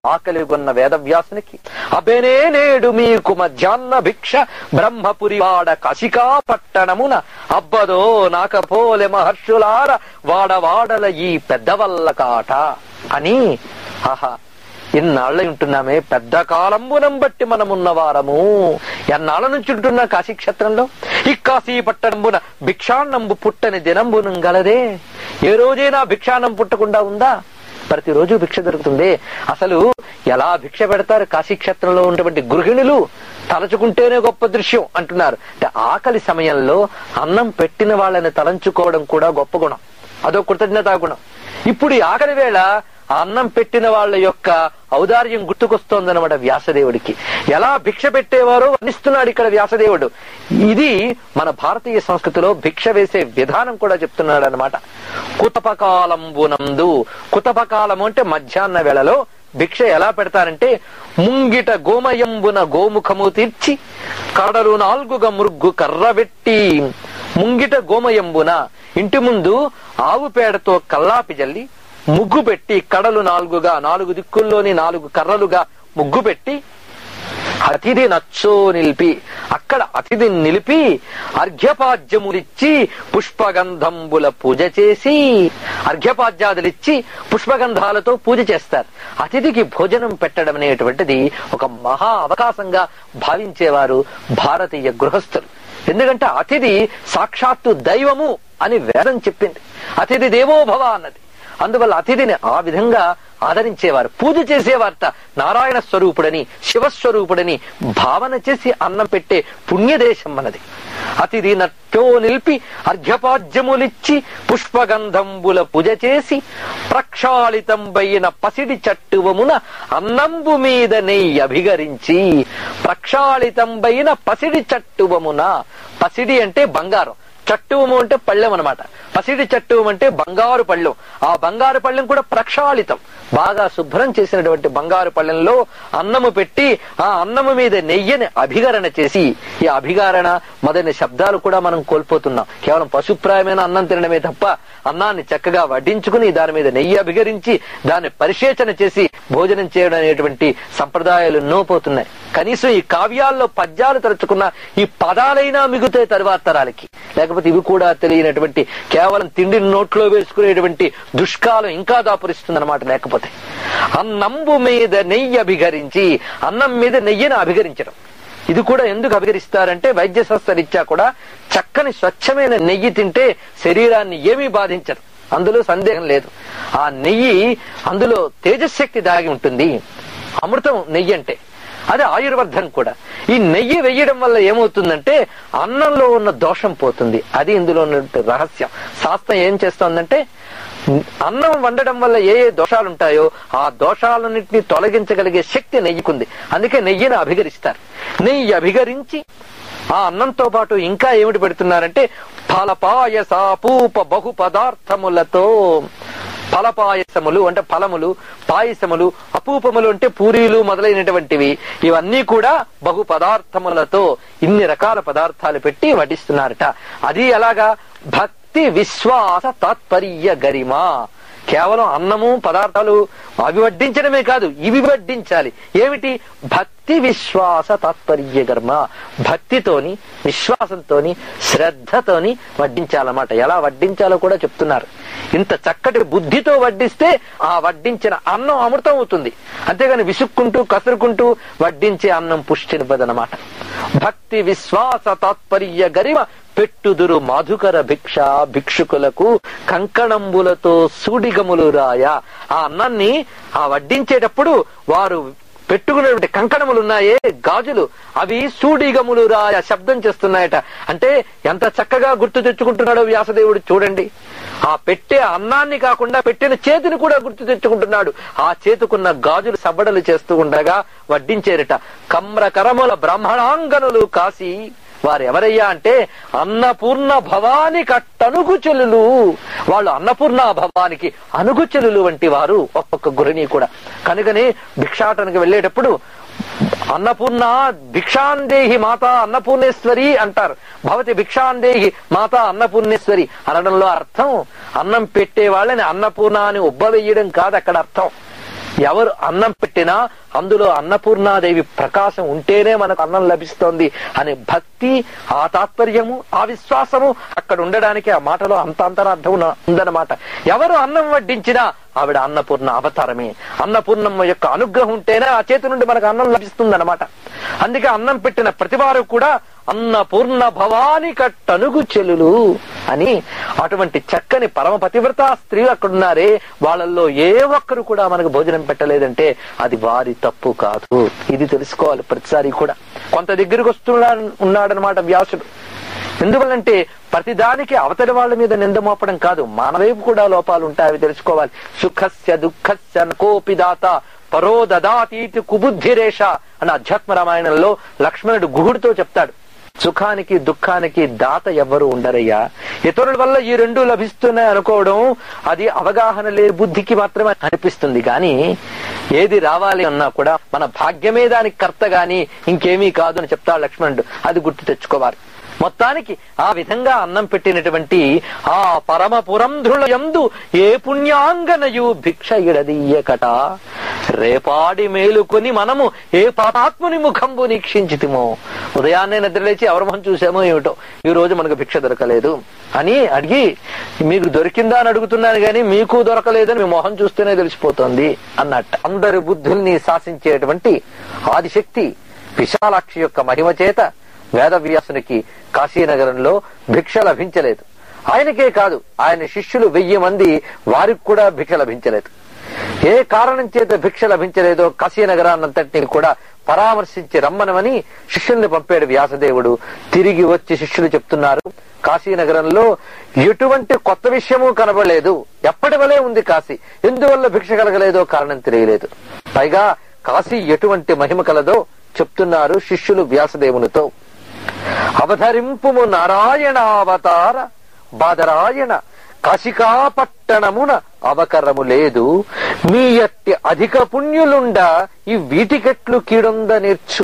ఆకలి కొన్న వేదవ్యాసునికి అబెనే నేడు మీకు మధ్యాహ్న భిక్ష బ్రహ్మపురి వాడ కసికా పట్టణమున అబ్బదో నాకపోలె మహర్షులార వాడవాడల ఈ పెద్దవల్ల కాట అని ఆహా ఇన్నాళ్ళ ఉంటున్నామే పెద్ద కాలంబునం బట్టి మనమున్న వారము ఎన్నాళ్ళ నుంచి ఉంటున్నా కాశీ క్షేత్రంలో ఈ కాశీ పట్టణంబున భిక్షాన్నంబు పుట్టని దినంబునం గలదే ఏ రోజైనా భిక్షాన్నం పుట్టకుండా ఉందా ప్రతిరోజు భిక్ష దొరుకుతుంది అసలు ఎలా భిక్ష పెడతారు కాశీ క్షేత్రంలో ఉన్నటువంటి గృహిణులు తలచుకుంటేనే గొప్ప దృశ్యం అంటున్నారు అంటే ఆకలి సమయంలో అన్నం పెట్టిన వాళ్ళని తలంచుకోవడం కూడా గొప్ప గుణం అదో కృతజ్ఞతా గుణం ఇప్పుడు ఈ ఆకలి వేళ ఆ అన్నం పెట్టిన వాళ్ళ యొక్క ఔదార్యం గుర్తుకొస్తోందన్నమాట వ్యాసదేవుడికి ఎలా భిక్ష పెట్టేవారో వర్ణిస్తున్నాడు ఇక్కడ వ్యాసదేవుడు ఇది మన భారతీయ సంస్కృతిలో భిక్ష వేసే విధానం కూడా చెప్తున్నాడు అనమాట కుతపకాలంబునందు కుతపకాలము అంటే మధ్యాహ్న వేళలో భిక్ష ఎలా పెడతారంటే ముంగిట గోమయంబున గోముఖము తీర్చి కడలు నాలుగుగా మురుగ్గు కర్రబెట్టి ముంగిట గోమయంబున ఇంటి ముందు ఆవు పేడతో కల్లాపి జల్లి ముగ్గు పెట్టి కడలు నాలుగుగా నాలుగు దిక్కుల్లోని నాలుగు కర్రలుగా ముగ్గు పెట్టి అతిథి నచ్చో నిలిపి అక్కడ అతిథిని నిలిపి అర్ఘ్యపాద్యములిచ్చి పుష్పగంధంబుల పూజ చేసి అర్ఘ్యపాద్యాదులిచ్చి పుష్పగంధాలతో పూజ చేస్తారు అతిథికి భోజనం పెట్టడం అనేటువంటిది ఒక మహా అవకాశంగా భావించేవారు భారతీయ గృహస్థులు ఎందుకంటే అతిథి సాక్షాత్తు దైవము అని వేదం చెప్పింది అతిథి దేవోభవ అన్నది అందువల్ల అతిథిని ఆ విధంగా ఆదరించేవారు పూజ చేసేవారట నారాయణ స్వరూపుడని శివస్వరూపుడని భావన చేసి అన్నం పెట్టే పుణ్యదేశం మనది అతిథి నట్టో నిలిపి అర్ఘ్యపాద్యములిచ్చి పుష్పగంధంబుల పూజ చేసి ప్రక్షాళితంబైన పసిడి చట్టువమున అన్నంబు మీద నెయ్యి అభిగరించి ప్రక్షాళితంబైన పసిడి చట్టువమున పసిడి అంటే బంగారం చట్టువము అంటే పళ్ళెం అనమాట పసిడి చట్టువం అంటే బంగారు పళ్ళెం ఆ బంగారు పళ్ళెం కూడా ప్రక్షాళితం బాగా శుభ్రం చేసినటువంటి బంగారు పళ్ళెంలో అన్నము పెట్టి ఆ అన్నము మీద నెయ్యిని అభిగరణ చేసి ఈ అభిగారణ మొదలైన శబ్దాలు కూడా మనం కోల్పోతున్నాం కేవలం పశుప్రాయమైన అన్నం తినడమే తప్ప అన్నాన్ని చక్కగా వడ్డించుకుని దాని మీద నెయ్యి అభిగరించి దాన్ని పరిశేచన చేసి భోజనం చేయడం అనేటువంటి సంప్రదాయాలు ఎన్నో పోతున్నాయి కనీసం ఈ కావ్యాల్లో పద్యాలు తరచుకున్న ఈ పదాలైనా మిగుతాయి తరువాత తరాలకి లేకపోతే ఇవి కూడా తెలియనటువంటి కేవలం తిండిని నోట్లో వేసుకునేటువంటి దుష్కాలం ఇంకా దాపురిస్తుందన్నమాట లేకపోతే అన్నంబు మీద నెయ్యి అభిగరించి అన్నం మీద నెయ్యిని అభిగరించడం ఇది కూడా ఎందుకు అభిగరిస్తారంటే వైద్య శాస్త్రరీత్యా కూడా చక్కని స్వచ్ఛమైన నెయ్యి తింటే శరీరాన్ని ఏమీ బాధించదు అందులో సందేహం లేదు ఆ నెయ్యి అందులో తేజశక్తి దాగి ఉంటుంది అమృతం నెయ్యి అంటే అది ఆయుర్వర్ధన్ కూడా ఈ నెయ్యి వెయ్యడం వల్ల ఏమవుతుందంటే అన్నంలో ఉన్న దోషం పోతుంది అది ఇందులో ఉన్న రహస్యం శాస్త్రం ఏం చేస్తోందంటే అన్నం వండడం వల్ల ఏ ఏ దోషాలు ఉంటాయో ఆ దోషాలన్నింటినీ తొలగించగలిగే శక్తి నెయ్యికుంది అందుకే నెయ్యిని అభిగరిస్తారు నెయ్యి అభిగరించి ఆ అన్నంతో పాటు ఇంకా ఏమిటి పెడుతున్నారంటే ఫలపాయస పూప బహు పదార్థములతో ఫలపాయసములు అంటే ఫలములు పాయసములు అపూపములు అంటే పూరీలు మొదలైనటువంటివి ఇవన్నీ కూడా బహు పదార్థములతో ఇన్ని రకాల పదార్థాలు పెట్టి వడ్డిస్తున్నారట అది ఎలాగా భక్తి విశ్వాస తాత్పర్య గరిమా కేవలం అన్నము పదార్థాలు అవి వడ్డించడమే కాదు ఇవి వడ్డించాలి ఏమిటి భక్తి విశ్వాస తాత్పర్య కర్మ భక్తితోని విశ్వాసంతోని శ్రద్ధతోని వడ్డించాలన్నమాట ఎలా వడ్డించాలో కూడా చెప్తున్నారు ఇంత చక్కటి బుద్ధితో వడ్డిస్తే ఆ వడ్డించిన అన్నం అమృతం అవుతుంది అంతేగాని విసుక్కుంటూ కసురుకుంటూ వడ్డించే అన్నం పుష్టినివ్వదనమాట భక్తి విశ్వాస తాత్పర్య గరిమ పెట్టుదురు మాధుకర భిక్ష భిక్షుకులకు కంకణంబులతో సూడిగములు రాయ ఆ అన్నాన్ని ఆ వడ్డించేటప్పుడు వారు పెట్టుకునేటువంటి కంకణములు ఉన్నాయే గాజులు అవి సూడిగములు రాయ శబ్దం చేస్తున్నాయట అంటే ఎంత చక్కగా గుర్తు తెచ్చుకుంటున్నాడో వ్యాసదేవుడు చూడండి ఆ పెట్టే అన్నాన్ని కాకుండా పెట్టిన చేతిని కూడా గుర్తు తెచ్చుకుంటున్నాడు ఆ చేతుకున్న గాజులు సబ్బడలు చేస్తూ ఉండగా వడ్డించేరట కమ్రకరముల బ్రాహ్మణాంగనులు కాసి వారు ఎవరయ్యా అంటే అన్నపూర్ణ భవాని కట్టనుగుచెలులు వాళ్ళు అన్నపూర్ణ భవానికి అనుగుచెలులు వంటి వారు ఒక్కొక్క గురిని కూడా కనుకనే భిక్షాటనకి వెళ్ళేటప్పుడు అన్నపూర్ణ భిక్షాందేహి మాత అన్నపూర్ణేశ్వరి అంటారు భవతి భిక్షాందేహి మాత అన్నపూర్ణేశ్వరి అనడంలో అర్థం అన్నం పెట్టే వాళ్ళని అన్నపూర్ణ అని ఉబ్బవేయడం కాదు అక్కడ అర్థం ఎవరు అన్నం పెట్టినా అందులో అన్నపూర్ణాదేవి ప్రకాశం ఉంటేనే మనకు అన్నం లభిస్తోంది అనే భక్తి ఆ తాత్పర్యము ఆ విశ్వాసము అక్కడ ఉండడానికి ఆ మాటలో అంత అంతరార్థం ఉన్న- ఉందన్నమాట ఎవరు అన్నం వడ్డించినా ఆవిడ అన్నపూర్ణ అవతారమే అన్నపూర్ణమ్మ యొక్క అనుగ్రహం ఉంటేనే ఆ చేతి నుండి మనకు అన్నం లభిస్తుందన్నమాట అందుకే అన్నం పెట్టిన ప్రతి వారు కూడా అన్నపూర్ణ భవాని కట్టనుగు చెలులు అని అటువంటి చక్కని పరమ పతివ్రత స్త్రీలు అక్కడున్నారే వాళ్ళల్లో ఏ ఒక్కరు కూడా మనకు భోజనం పెట్టలేదంటే అది వారి తప్పు కాదు ఇది తెలుసుకోవాలి ప్రతిసారి కూడా కొంత దగ్గరికి వస్తున్నాడు ఉన్నాడనమాట వ్యాసుడు ఎందువల్లంటే ప్రతిదానికి అవతలి వాళ్ళ మీద నింద మోపడం కాదు మన వైపు కూడా లోపాలు ఉంటాయి అవి తెలుసుకోవాలి సుఖస్య దుఃఖస్య కోపి దాత పరో దదాతీతి కుబుద్ధిరేష అని అధ్యాత్మ రామాయణంలో లక్ష్మణుడు గుహుడితో చెప్తాడు సుఖానికి దుఃఖానికి దాత ఎవ్వరు ఉండరయ్యా ఇతరుల వల్ల ఈ రెండు లభిస్తున్నాయి అనుకోవడం అది అవగాహన లేని బుద్ధికి మాత్రమే అనిపిస్తుంది కానీ ఏది రావాలి అన్నా కూడా మన భాగ్యమే దానికి కర్త గాని ఇంకేమీ కాదు అని చెప్తాడు లక్ష్మణుడు అది గుర్తు తెచ్చుకోవాలి మొత్తానికి ఆ విధంగా అన్నం పెట్టినటువంటి ఆ పరమ పురంధ్రులయందు ఏ పుణ్యాంగనయు భిక్ష ఇడదీయకట రేపాడి మేలుకొని మనము ఏ పాపాత్ముని ముఖంబు నీక్షించితిమో ఉదయాన్నే నిద్రలేచి ఎవరి మొహం చూసామో ఏమిటో ఈ రోజు మనకు భిక్ష దొరకలేదు అని అడిగి మీకు దొరికిందా అని అడుగుతున్నాను గాని మీకు దొరకలేదని మీ మొహం చూస్తేనే తెలిసిపోతుంది అన్నట్టు అందరి బుద్ధుల్ని శాసించేటువంటి ఆదిశక్తి విశాలాక్షి యొక్క మహిమ చేత వేదవ్యాసునికి కాశీనగరంలో భిక్ష లభించలేదు ఆయనకే కాదు ఆయన శిష్యులు వెయ్యి మంది వారికి కూడా భిక్ష లభించలేదు ఏ కారణం చేత భిక్ష లభించలేదో కాశీనగరాన్నంతటిని కూడా పరామర్శించి రమ్మనమని శిష్యుల్ని పంపాడు వ్యాసదేవుడు తిరిగి వచ్చి శిష్యులు చెప్తున్నారు కాశీనగరంలో ఎటువంటి కొత్త విషయము కనబడలేదు ఎప్పటి వలే ఉంది కాశీ ఎందువల్ల భిక్ష కలగలేదో కారణం తెలియలేదు పైగా కాశీ ఎటువంటి మహిమ కలదో చెప్తున్నారు శిష్యులు వ్యాసదేవునితో అవధరింపుము నారాయణావతార బాదరాయణ కాశికాపట్టణమున అవకరము లేదు మీ ఎట్టి అధిక పుణ్యులుండ ఈ వీటికెట్లు కీడొంద నేర్చు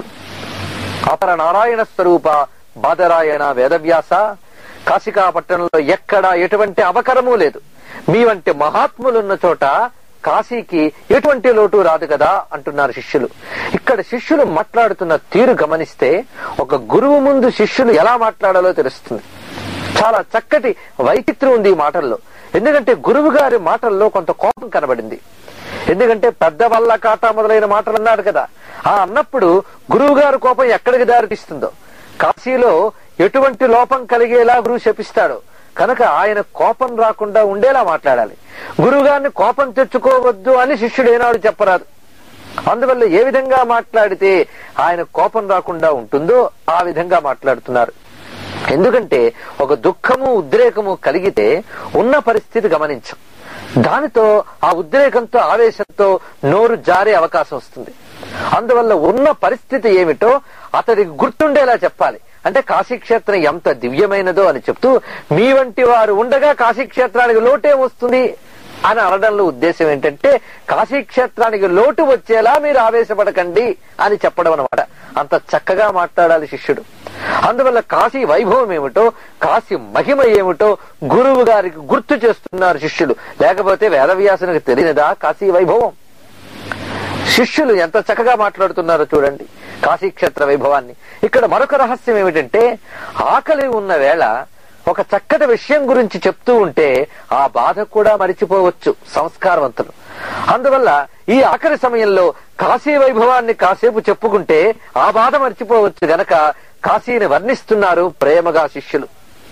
అపర నారాయణ స్వరూప బాదరాయణ వేదవ్యాస కాశికాపట్టణంలో ఎక్కడా ఎటువంటి అవకరము లేదు మీ వంటి మహాత్ములున్న చోట కాశీకి ఎటువంటి లోటు రాదు కదా అంటున్నారు శిష్యులు ఇక్కడ శిష్యులు మాట్లాడుతున్న తీరు గమనిస్తే ఒక గురువు ముందు శిష్యులు ఎలా మాట్లాడాలో తెలుస్తుంది చాలా చక్కటి వైచిత్రం ఉంది ఈ మాటల్లో ఎందుకంటే గురువు గారి మాటల్లో కొంత కోపం కనబడింది ఎందుకంటే పెద్ద వల్ల కాటా మొదలైన మాటలు అన్నాడు కదా ఆ అన్నప్పుడు గురువు గారి కోపం ఎక్కడికి దారితీస్తుందో కాశీలో ఎటువంటి లోపం కలిగేలా గురువు శపిస్తాడో కనుక ఆయన కోపం రాకుండా ఉండేలా మాట్లాడాలి గురువుగారిని కోపం తెచ్చుకోవద్దు అని శిష్యుడు ఏనాడు చెప్పరాదు అందువల్ల ఏ విధంగా మాట్లాడితే ఆయన కోపం రాకుండా ఉంటుందో ఆ విధంగా మాట్లాడుతున్నారు ఎందుకంటే ఒక దుఃఖము ఉద్రేకము కలిగితే ఉన్న పరిస్థితి గమనించం దానితో ఆ ఉద్రేకంతో ఆవేశంతో నోరు జారే అవకాశం వస్తుంది అందువల్ల ఉన్న పరిస్థితి ఏమిటో అతడికి గుర్తుండేలా చెప్పాలి అంటే కాశీక్షేత్రం ఎంత దివ్యమైనదో అని చెప్తూ మీ వంటి వారు ఉండగా కాశీక్షేత్రానికి లోటే వస్తుంది అని అనడంలో ఉద్దేశం ఏంటంటే కాశీక్షేత్రానికి లోటు వచ్చేలా మీరు ఆవేశపడకండి అని చెప్పడం అనమాట అంత చక్కగా మాట్లాడాలి శిష్యుడు అందువల్ల కాశీ వైభవం ఏమిటో కాశీ మహిమ ఏమిటో గురువు గారికి గుర్తు చేస్తున్నారు శిష్యులు లేకపోతే వేదవ్యాసునికి తెలియనిదా కాశీ వైభవం శిష్యులు ఎంత చక్కగా మాట్లాడుతున్నారో చూడండి కాశీక్షేత్ర వైభవాన్ని ఇక్కడ మరొక రహస్యం ఏమిటంటే ఆకలి ఉన్న వేళ ఒక చక్కటి విషయం గురించి చెప్తూ ఉంటే ఆ బాధ కూడా మరిచిపోవచ్చు సంస్కారవంతులు అందువల్ల ఈ ఆఖరి సమయంలో కాశీ వైభవాన్ని కాసేపు చెప్పుకుంటే ఆ బాధ మర్చిపోవచ్చు గనక కాశీని వర్ణిస్తున్నారు ప్రేమగా శిష్యులు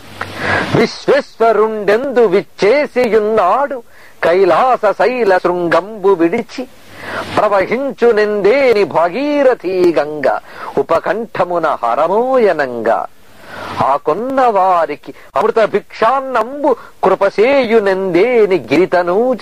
విశ్వేశ్వరుండెందు విచ్చేసియున్నాడు కైలాస శైల శృంగంబు విడిచి ప్రవహించు నిందేని భాగీరథీ గంగ ఉపకంఠమున హరమోయనంగా ఆ కొన్న వారికి అమృత భిక్షాన్నంబు కృపసేయునెందేని గిరితనూజ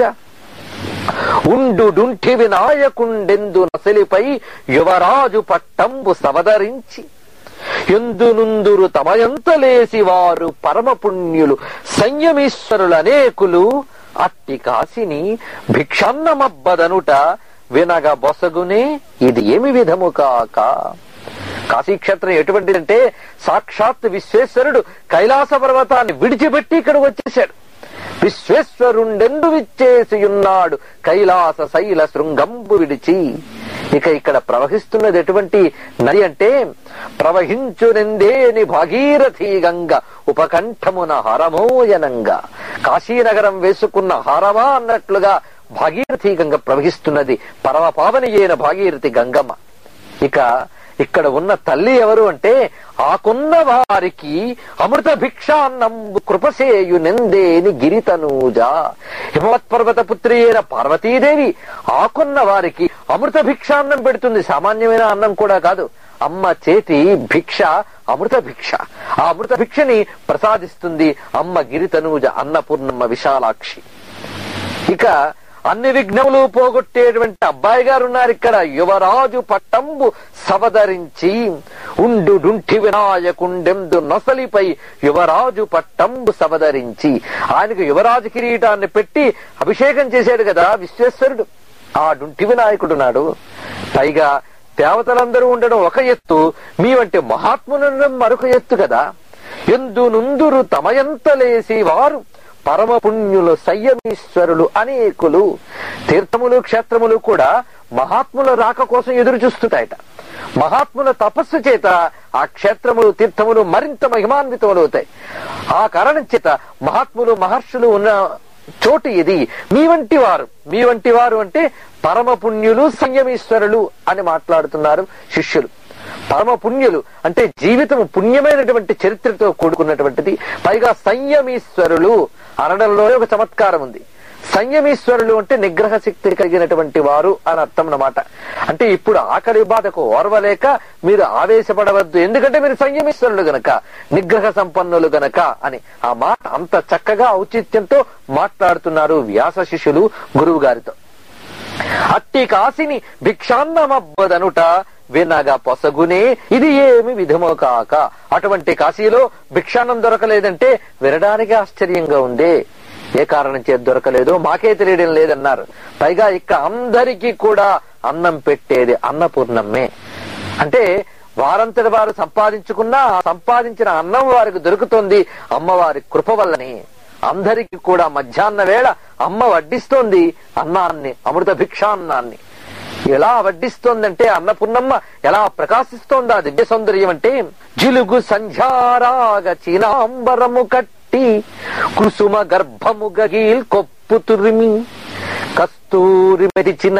ఉండు డుంఠి వినాయకుండెందు నసలిపై యువరాజు పట్టంబు సవదరించి ఎందునుందురు తమయంతలేసి వారు పరమ పుణ్యులు సంయమీశ్వరులు అనేకులు అట్టి కాసిని భిక్షాన్నమబ్బదనుట వినగ బొసగునే ఇది ఏమి విధము కాక కాశీక్షేత్రం ఎటువంటిదంటే సాక్షాత్ విశ్వేశ్వరుడు కైలాస పర్వతాన్ని విడిచిపెట్టి ఇక్కడ వచ్చేశాడు విశ్వేశ్వరుండెందు విచ్చేసియున్నాడు కైలాస శైల శృంగంబు విడిచి ఇక ఇక్కడ ప్రవహిస్తున్నది ఎటువంటి నది అంటే ప్రవహించునెందేని భాగీరథి గంగ ఉపకంఠమున హరమోయనంగా కాశీనగరం వేసుకున్న హారమా అన్నట్లుగా భాగీరథి గంగ ప్రవహిస్తున్నది పరమ పావని అయిన భాగీరథి గంగమ్మ ఇక ఇక్కడ ఉన్న తల్లి ఎవరు అంటే ఆకున్న వారికి అమృత భిక్షాన్నంబు కృపసేయు నెందేని గిరితనూజ హిమవత్ పర్వత పుత్రి అయిన పార్వతీదేవి ఆకున్న వారికి అమృత భిక్షాన్నం పెడుతుంది సామాన్యమైన అన్నం కూడా కాదు అమ్మ చేతి భిక్ష అమృత భిక్ష ఆ అమృత భిక్షని ప్రసాదిస్తుంది అమ్మ గిరితనూజ అన్నపూర్ణమ్మ విశాలాక్షి ఇక అన్ని విఘ్నములు పోగొట్టేటువంటి అబ్బాయి గారు ఉన్నారు ఇక్కడ యువరాజు పట్టంబు సవదరించి ఉండు డుంఠి వినాయకుండెందు నొసలిపై యువరాజు పట్టంబు సవదరించి ఆయనకు యువరాజు కిరీటాన్ని పెట్టి అభిషేకం చేశాడు కదా విశ్వేశ్వరుడు ఆ డుంఠి వినాయకుడు నాడు పైగా దేవతలందరూ ఉండడం ఒక ఎత్తు మీ వంటి మహాత్ములుండడం మరొక ఎత్తు కదా ఎందు నుందురు తమయంతలేసి వారు పరమ పుణ్యులు సంయమీశ్వరులు అనేకులు తీర్థములు క్షేత్రములు కూడా మహాత్ముల రాక కోసం ఎదురు చూస్తుంటాయట మహాత్ముల తపస్సు చేత ఆ క్షేత్రములు తీర్థములు మరింత మహిమాన్వితములు అవుతాయి ఆ కారణం చేత మహాత్ములు మహర్షులు ఉన్న చోటు ఇది మీ వంటి వారు మీ వంటి వారు అంటే పరమ పుణ్యులు సంయమీశ్వరులు అని మాట్లాడుతున్నారు శిష్యులు పరమ పుణ్యులు అంటే జీవితం పుణ్యమైనటువంటి చరిత్రతో కూడుకున్నటువంటిది పైగా సంయమీశ్వరులు అనడంలోనే ఒక చమత్కారం ఉంది సంయమీశ్వరులు అంటే నిగ్రహ శక్తి కలిగినటువంటి వారు అని అర్థం అన్నమాట అంటే ఇప్పుడు ఆకలి బాధకు ఓర్వలేక మీరు ఆవేశపడవద్దు ఎందుకంటే మీరు సంయమీశ్వరులు గనక నిగ్రహ సంపన్నులు గనక అని ఆ మాట అంత చక్కగా ఔచిత్యంతో మాట్లాడుతున్నారు వ్యాస శిష్యులు గురువు గారితో అట్టి కాసిని భిక్షాన్నమబ్బదనుట వినగా పొసగునే ఇది ఏమి విధమో కాక అటువంటి కాశీలో భిక్షాన్నం దొరకలేదంటే వినడానికి ఆశ్చర్యంగా ఉందే ఏ కారణం చేతి దొరకలేదు మాకే తెలియడం లేదన్నారు పైగా ఇక అందరికీ కూడా అన్నం పెట్టేది అన్నపూర్ణమ్మే అంటే వారంతటి వారు సంపాదించుకున్నా ఆ సంపాదించిన అన్నం వారికి దొరుకుతుంది అమ్మవారి కృప వల్లని అందరికీ కూడా మధ్యాహ్న వేళ అమ్మ వడ్డిస్తోంది అన్నాన్ని అమృత భిక్షాన్నాన్ని ఎలా వడ్డిస్తోందంటే అన్నపూర్ణమ్మ ఎలా ప్రకాశిస్తోంది ఆ దివ్య సౌందర్యం అంటే జిలుగు సంధ్యారాగ చీనాంబరము కట్టి కుసుమ గర్భము గగీల్ కొప్పు తురిమి కస్తూరి మెరిచిన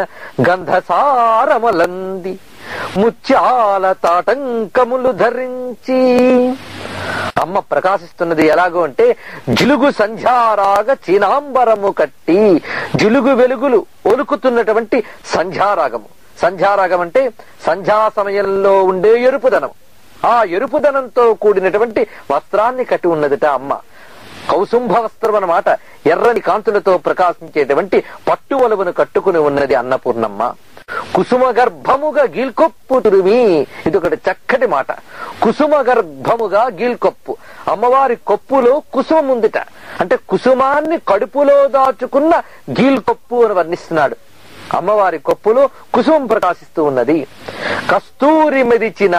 గంధసారమలంది ముత్యాల తాటంకములు ధరించి అమ్మ ప్రకాశిస్తున్నది ఎలాగో అంటే జిలుగు సంధ్యారాగ చీనాంబరము కట్టి జిలుగు వెలుగులు ఒలుకుతున్నటువంటి సంధ్యారాగము సంధ్యారాగం అంటే సంధ్యా సమయంలో ఉండే ఎరుపుదనం ఆ ఎరుపుదనంతో కూడినటువంటి వస్త్రాన్ని కట్టి ఉన్నదిట అమ్మ కౌసుంభ వస్త్రం అన్నమాట ఎర్రని కాంతులతో ప్రకాశించేటువంటి పట్టు వలువను కట్టుకుని ఉన్నది అన్నపూర్ణమ్మ కుసుమ గర్భముగా గీల్కొప్పు తురిమి ఇది ఒకటి చక్కటి మాట కుసుమ గర్భముగా గీల్కొప్పు అమ్మవారి కొప్పులో కుసుమం ఉందిట అంటే కుసుమాన్ని కడుపులో దాచుకున్న గీల్కొప్పు అని వర్ణిస్తున్నాడు అమ్మవారి కొప్పులో కుసుమం ప్రకాశిస్తూ ఉన్నది కస్తూరి మెదిచిన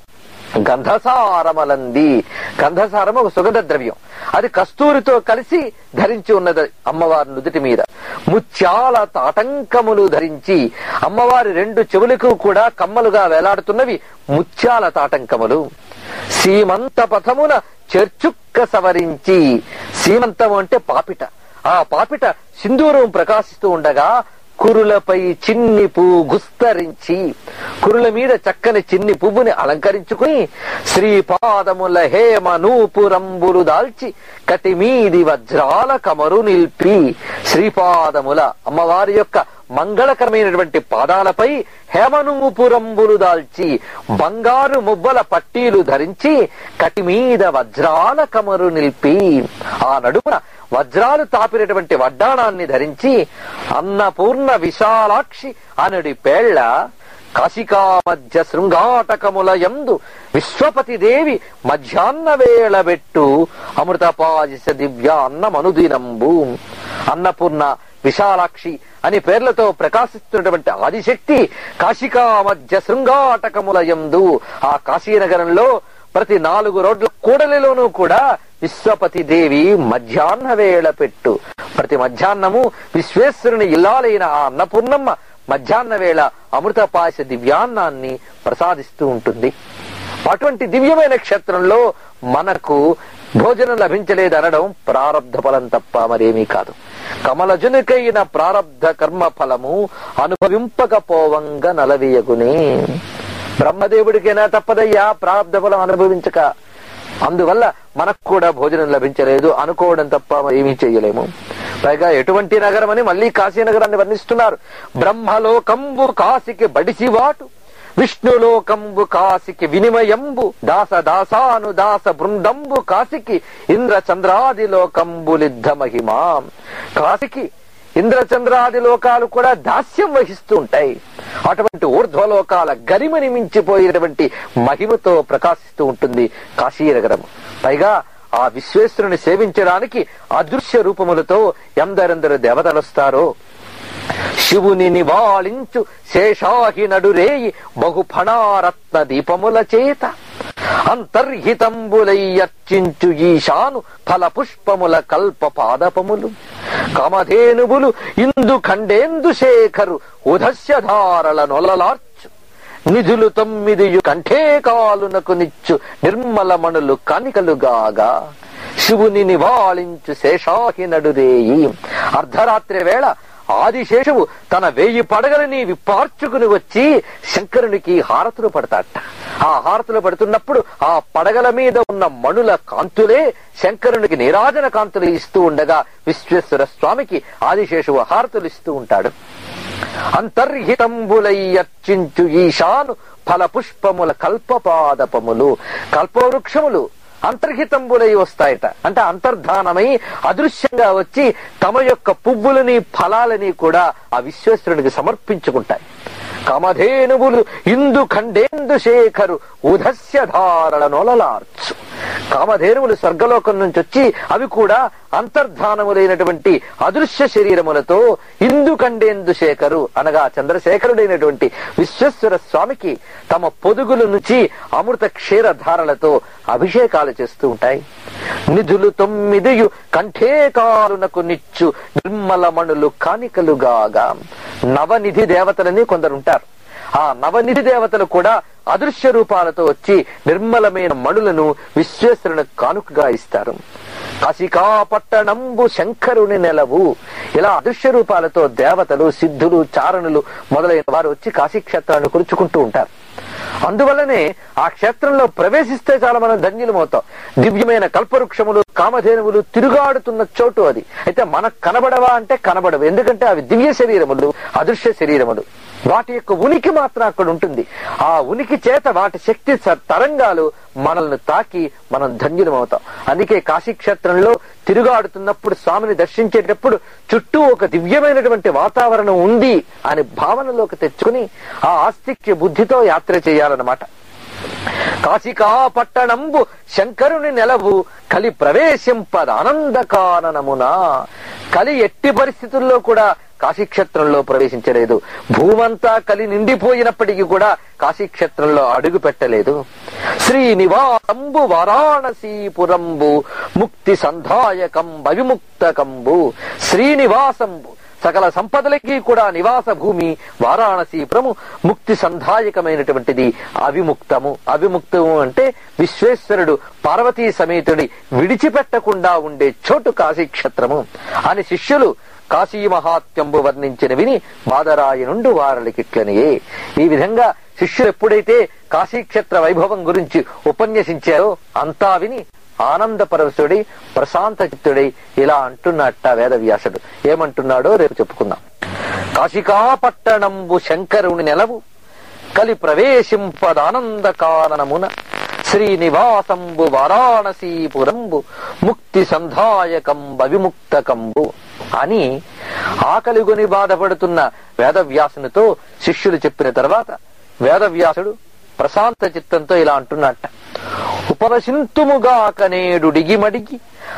గంధసారమలంది గంధసారం ఒక సుగంధ ద్రవ్యం అది కస్తూరితో కలిసి ధరించి ఉన్నది అమ్మవారి నుదుటి మీద ముత్యాల తాటంకములు ధరించి అమ్మవారి రెండు చెవులకు కూడా కమ్మలుగా వేలాడుతున్నవి ముత్యాల తాటంకములు సీమంత పథమున చెర్చుక్క సవరించి సీమంతం అంటే పాపిట ఆ పాపిట సింధూరం ప్రకాశిస్తూ ఉండగా కురులపై చిన్ని పువ్వు గుస్తరించి కురుల మీద చక్కని చిన్ని పువ్వుని అలంకరించుకుని శ్రీపాదముల హేమ నూపురంబులు దాల్చి కటిమీది వజ్రాల కమరు నిల్పి శ్రీపాదముల అమ్మవారి యొక్క మంగళకరమైనటువంటి పాదాలపై హేమనూపురంబులు దాల్చి బంగారు మువ్వల పట్టీలు ధరించి కటిమీద వజ్రాల కమరు నిల్పి ఆ నడుమున వజ్రాలు తాపినటువంటి వడ్డాణాన్ని ధరించి అన్నపూర్ణ విశాలాక్షి అనడి పేళ్ల కాశికా మధ్య శృంగాటకముల యందు విశ్వపతి దేవి మధ్యాహ్న వేళ పెట్టు అమృతపాయస దివ్య అన్నమనుదినంబు అన్నపూర్ణ విశాలాక్షి అని పేర్లతో ప్రకాశిస్తున్నటువంటి ఆదిశక్తి కాశికా మధ్య శృంగాటకముల యందు ఆ కాశీనగరంలో ప్రతి నాలుగు రోడ్ల కూడలిలోనూ కూడా విశ్వపతి దేవి మధ్యాహ్న వేళ పెట్టు ప్రతి మధ్యాహ్నము విశ్వేశ్వరుని ఇల్లాలైన ఆ అన్నపూర్ణమ్మ మధ్యాహ్న వేళ అమృతపాశ దివ్యాన్నాన్ని ప్రసాదిస్తూ ఉంటుంది అటువంటి దివ్యమైన క్షేత్రంలో మనకు భోజనం లభించలేదనడం ప్రారంధ ఫలం తప్ప మరేమీ కాదు కమలజునికైన ప్రారంధ కర్మ ఫలము అనుభవింపకపోవంగ నలవీయగునే బ్రహ్మదేవుడికైనా తప్పదయ్యా ప్రారంధ ఫలం అనుభవించక అందువల్ల మనకు కూడా భోజనం లభించలేదు అనుకోవడం తప్ప ఏమీ చేయలేము పైగా ఎటువంటి నగరం అని మళ్ళీ కాశీ నగరాన్ని వర్ణిస్తున్నారు బ్రహ్మలోకంబు కాశీకి బడిసివాటు విష్ణులోకంబు కాశికి వినిమయంబు దాస దాసాను దాస బృందంబు కాశికి ఇంద్ర చంద్రాది లోకంబులిద్ధ మహిమా కాశికి ఇంద్రచంద్రాది లోకాలు కూడా దాస్యం వహిస్తూ ఉంటాయి అటువంటి ఊర్ధ్వలోకాల గరిమని మించిపోయినటువంటి మహిమతో ప్రకాశిస్తూ ఉంటుంది కాశీనగరం పైగా ఆ విశ్వేశ్వరుని సేవించడానికి అదృశ్య రూపములతో ఎందరెందరు దేవతలొస్తారో శివుని నివాళించు శేషాహి నడురేయి బహు ఫణారత్న దీపముల చేత అంతర్హితంబులయ్యర్చించు ఈశాను ఫల పుష్పముల కల్ప పాదపములు కామధేనుబులు ఇందు ఖండేందు శేఖరు ఉదస్య ధారల నొలలార్చు నిధులు తొమ్మిదియు కంఠే కాలునకు నిచ్చు నిర్మల మణులు కనికలుగాగా శివుని నివాళించు శేషాహి నడురేయి అర్ధరాత్రి వేళ ఆదిశేషువు తన వేయి పడగలని విప్పార్చుకుని వచ్చి శంకరునికి హారతులు పడతాట ఆ హారతులు పడుతున్నప్పుడు ఆ పడగల మీద ఉన్న మణుల కాంతులే శంకరునికి నీరాజన కాంతులు ఇస్తూ ఉండగా విశ్వేశ్వర స్వామికి ఆదిశేషువు హారతులు ఇస్తూ ఉంటాడు అంతర్హితంబులయ్యర్చించు ఈశాను ఫల పుష్పముల కల్పపాదపములు కల్పవృక్షములు అంతర్హితంబులై వస్తాయట అంటే అంతర్ధానమై అదృశ్యంగా వచ్చి తమ యొక్క పువ్వులని ఫలాలని కూడా ఆ విశ్వేశ్వరునికి సమర్పించుకుంటాయి కామధేనువులు ఇందు ఖండేందు శేఖరు ఉదస్య ధారణ నొలలార్చు కామధేనువులు స్వర్గలోకం నుంచి వచ్చి అవి కూడా అంతర్ధానములైనటువంటి అదృశ్య శరీరములతో ఇందు ఖండేందు శేఖరు అనగా చంద్రశేఖరుడైనటువంటి విశ్వేశ్వర స్వామికి తమ పొదుగుల నుంచి అమృత క్షీరధారలతో అభిషేకాలు చేస్తూ ఉంటాయి నిధులు తొమ్మిదియు కంఠేకాలునకు నిచ్చు నిర్మల మణులు కానికలుగాగా నవనిధి దేవతలని కొందరు ఉంటారు ఆ నవనిధి దేవతలు కూడా అదృశ్య రూపాలతో వచ్చి నిర్మలమైన మణులను విశ్వేశ్వరుని కానుకగా ఇస్తారు కాశికా పట్టణంబు శంకరుని నెలవు ఇలా అదృశ్య రూపాలతో దేవతలు సిద్ధులు చారణులు మొదలైన వారు వచ్చి కాశీక్షేత్రాన్ని కురుచుకుంటూ ఉంటారు అందువల్లనే ఆ క్షేత్రంలో ప్రవేశిస్తే చాలా మనం ధన్యులమవుతాం దివ్యమైన కల్పవృక్షములు కామధేనువులు తిరుగాడుతున్న చోటు అది అయితే మనకు కనబడవా అంటే కనబడవు ఎందుకంటే అవి దివ్య శరీరములు అదృశ్య శరీరములు వాటి యొక్క ఉనికి మాత్రం అక్కడ ఉంటుంది ఆ ఉనికి చేత వాటి శక్తి స- తరంగాలు మనల్ని తాకి మనం ధన్యులమవుతాం అందుకే కాశీక్షేత్రంలో తిరుగాడుతున్నప్పుడు స్వామిని దర్శించేటప్పుడు చుట్టూ ఒక దివ్యమైనటువంటి వాతావరణం ఉంది అని భావనలోకి తెచ్చుకుని ఆ ఆస్తిక్య బుద్ధితో యాత్ర చేయాలన్నమాట కాశికా పట్టణంబు శంకరుని నెలవు కలి ప్రవేశింపదానందకాననమున కలి ఎట్టి పరిస్థితుల్లో కూడా కాశీక్షేత్రంలో ప్రవేశించలేదు భూమంతా కలి నిండిపోయినప్పటికీ కూడా కాశీక్షేత్రంలో అడుగు పెట్టలేదు శ్రీనివాసంబు వారాణసీపురంబు ముక్తి సంధాయకం అవిముక్తకంబు శ్రీనివాసంబు సకల సంపదలకి కూడా నివాస భూమి వారాణసీపురము ముక్తి సంధాయకమైనటువంటిది అవిముక్తము అవిముక్తము అంటే విశ్వేశ్వరుడు పార్వతీ సమేతుడి విడిచిపెట్టకుండా ఉండే చోటు కాశీక్షేత్రము అని శిష్యులు కాశీ మహాత్యంబు వర్ణించిన విని బాదరాయనుండు వారలికిట్లనియే ఈ విధంగా శిష్యులు ఎప్పుడైతే కాశీక్షేత్ర వైభవం గురించి ఉపన్యసించారో అంతా విని ఆనందపరవశుడై ప్రశాంత చిత్తుడై ఇలా అంటున్నట్ట వేదవ్యాసుడు ఏమంటున్నాడో రేపు చెప్పుకుందాం కాశికా పట్టణంబు శంకరుని నెలవు కలి ప్రవేశింపదానంద కారణమున శ్రీనివాసంబు వారాణసీపురంబు ముక్తి సంధాయకంబ విముక్తకంబు అని ఆకలిగొని బాధపడుతున్న వేదవ్యాసునితో శిష్యులు చెప్పిన తర్వాత వేదవ్యాసుడు ప్రశాంత చిత్తంతో ఇలా అంటున్నట్ట ఉపవసింతుముగాక నేడు డిగిమడిగి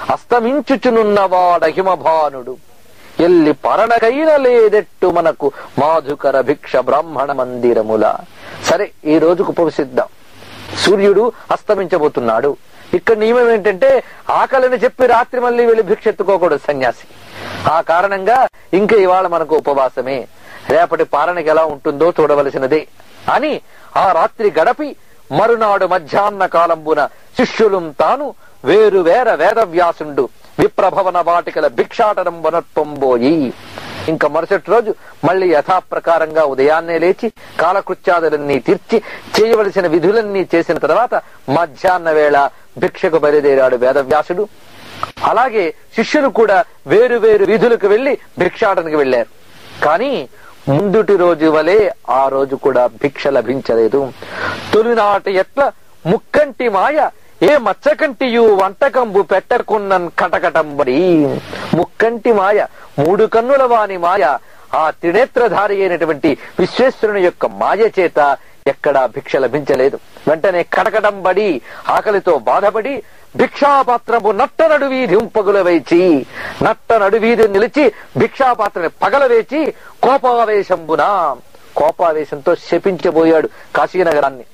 అస్తమించుచునున్నవాడహిమభానుడు ఎల్లి పరణకైన లేదెట్టు మనకు మాధుకర భిక్ష బ్రాహ్మణ మందిరముల సరే ఈ రోజుకు ఉపవసిద్దాం సూర్యుడు అస్తమించబోతున్నాడు ఇక్కడ నియమం ఏంటంటే ఆకలిని చెప్పి రాత్రి మళ్ళీ వెళ్ళి భిక్ష ఎత్తుకోకూడదు సన్యాసి ఆ కారణంగా ఇంకా ఇవాళ మనకు ఉపవాసమే రేపటి పాలనకి ఎలా ఉంటుందో చూడవలసినదే అని ఆ రాత్రి గడపి మరునాడు మధ్యాహ్న కాలంబున శిష్యులు తాను వేరు వేర వేదవ్యాసుండు విప్రభవన వాటికల భిక్షాటనం వనత్వంబోయి ఇంకా మరుసటి రోజు మళ్ళీ యథాప్రకారంగా ఉదయాన్నే లేచి కాలకృత్యాదులన్నీ తీర్చి చేయవలసిన విధులన్నీ చేసిన తర్వాత మధ్యాహ్న వేళ భిక్షకు బయలుదేరాడు వేదవ్యాసుడు అలాగే శిష్యులు కూడా వేరు వేరు విధులకు వెళ్లి భిక్షాటనకి వెళ్లారు కానీ ముందుటి రోజు వలె ఆ రోజు కూడా భిక్ష లభించలేదు తొలినాటి ఎట్ల ముక్కంటి మాయ ఏ మచ్చకంటియు వంటకంబు పెట్టకున్నన్ కటకటంబడి ముక్కంటి మాయ మూడు కన్నుల వాని మాయ ఆ త్రినేత్రధారి అయినటువంటి విశ్వేశ్వరుని యొక్క మాయ చేత ఎక్కడా భిక్ష లభించలేదు వెంటనే కటకటంబడి ఆకలితో బాధపడి భిక్షాపాత్రము నట్ట నడువీధి ఉంపగుల వేచి నట్ట నడువీధి నిలిచి భిక్షాపాత్రని పగలవేచి కోపావేశంబున కోపావేశంతో శపించబోయాడు కాశీనగరాన్ని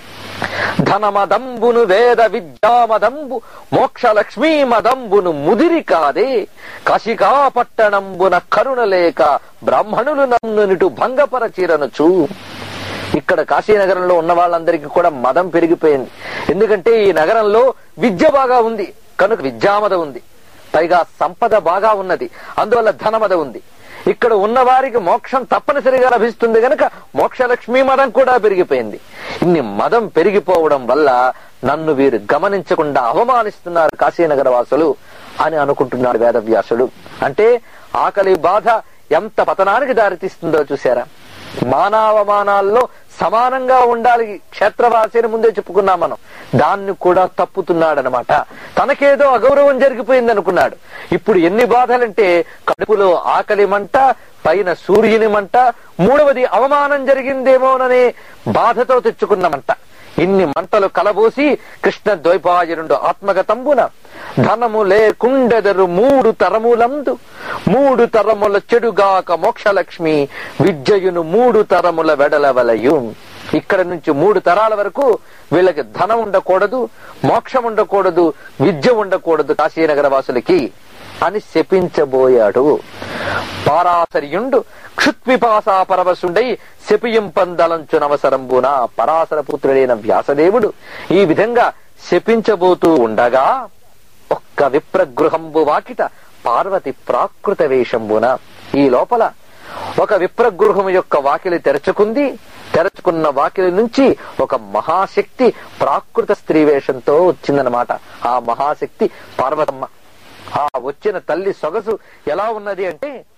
ధనమదంబును వేద విద్యామదంబు మోక్ష లక్ష్మీ మదంబును ముదిరి కాదే కశికా పట్టణంబున కరుణ లేక బ్రాహ్మణులు నన్నునిటు భంగపరచిరనుచు ఇక్కడ కాశీనగరంలో ఉన్న వాళ్ళందరికీ కూడా మదం పెరిగిపోయింది ఎందుకంటే ఈ నగరంలో విద్య బాగా ఉంది కనుక విద్యామద ఉంది పైగా సంపద బాగా ఉన్నది అందువల్ల ధనమద ఉంది ఇక్కడ ఉన్న వారికి మోక్షం తప్పనిసరిగా లభిస్తుంది గనక మోక్షలక్ష్మీ మదం కూడా పెరిగిపోయింది ఇన్ని మదం పెరిగిపోవడం వల్ల నన్ను వీరు గమనించకుండా అవమానిస్తున్నారు కాశీనగర వాసులు అని అనుకుంటున్నాడు వేదవ్యాసుడు అంటే ఆకలి బాధ ఎంత పతనానికి దారితీస్తుందో చూసారా మానవమానాల్లో సమానంగా ఉండాలి క్షేత్రవాసి అని ముందే చెప్పుకున్నాం మనం దాన్ని కూడా తప్పుతున్నాడనమాట తనకేదో అగౌరవం జరిగిపోయింది అనుకున్నాడు ఇప్పుడు ఎన్ని బాధలంటే కడుపులో ఆకలి మంట పైన సూర్యుని మంట మూడవది అవమానం జరిగిందేమోననే బాధతో తెచ్చుకున్నమంట ఇన్ని మంటలు కలబోసి కృష్ణ ద్వైపాయనుడు ఆత్మగతంబున ధనము లేకుండెదరు మూడు తరములందు మూడు తరముల చెడుగాక మోక్షలక్ష్మి విద్యయును మూడు తరముల వెడలవలయు ఇక్కడ నుంచి మూడు తరాల వరకు వీళ్ళకి ధనం ఉండకూడదు మోక్షం ఉండకూడదు విద్య ఉండకూడదు కాశీనగర వాసులకి అని శపించబోయాడు పారాసర్యుండు క్షుత్విపాసా పరవశుండై శపియింపందలంచునవసరంబున పరాశర పుత్రుడైన వ్యాసదేవుడు ఈ విధంగా శపించబోతూ ఉండగా ఒక్క విప్రగృహంబు వాకిట పార్వతి ప్రాకృత వేషంబున ఈ లోపల ఒక విప్రగృహం యొక్క వాకిలి తెరచుకుంది తెరచుకున్న వాకిలి నుంచి ఒక మహాశక్తి ప్రాకృత స్త్రీ వేషంతో వచ్చిందనమాట ఆ మహాశక్తి పార్వతమ్మ ఆ వచ్చిన తల్లి సొగసు ఎలా ఉన్నది అంటే